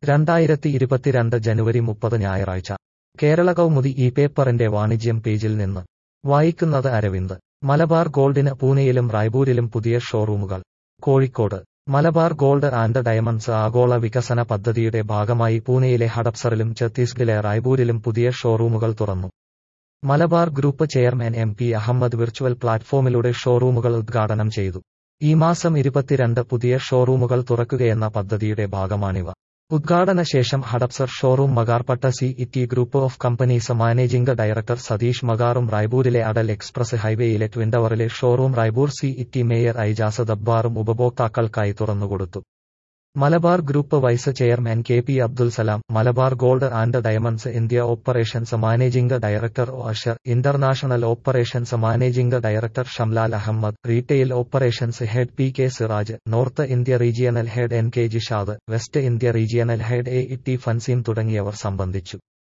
രണ്ടായിരത്തി ഇരുപത്തിരണ്ട് ജനുവരി മുപ്പത് ഞായറാഴ്ച കേരള കൗമുദി ഈ പേപ്പറിന്റെ വാണിജ്യം പേജിൽ നിന്ന് വായിക്കുന്നത് അരവിന്ദ് മലബാർ ഗോൾഡിന് പൂനെയിലും റായ്പൂരിലും പുതിയ ഷോറൂമുകൾ Kozhikode Malabar gold and diamonds ആഗോള വികസന പദ്ധതിയുടെ ഭാഗമായി പൂനെയിലെ ഹഡപ്സറിലും ഛത്തീസ്ഗഡിലെ റായ്പൂരിലും പുതിയ ഷോറൂമുകൾ തുറന്നു Malabar group chairman M P Ahammed virtual പ്ലാറ്റ്ഫോമിലൂടെ ഷോറൂമുകൾ ഉദ്ഘാടനം ചെയ്തു ഈ മാസം ഇരുപത്തിരണ്ട് പുതിയ ഷോറൂമുകൾ തുറക്കുകയെന്ന പദ്ധതിയുടെ ഭാഗമാണിവ ഉദ്ഘാടന ശേഷം Hadapsar showroom Magarpatta city group of companies managing director Satish മഗാറും റായ്പൂരിലെ അടൽ എക്സ്പ്രസ് ഹൈവേയിലെ ട്വിൻഡവറിലെ showroom Raipur city mayor Aijaz ദബ്ബാറും ഉപഭോക്താക്കൾക്കായി തുറന്നുകൊടുത്തു Malabar group vice chairman K P Abdul Salam Malabar gold and diamonds India operations managing director O Asher international operations managing director Shamlal Ahammed retail operations head P K Siraj north India regional head N K Jishad west India regional head A E T Fanseem തുടങ്ങിയവർ സംബന്ധിച്ചു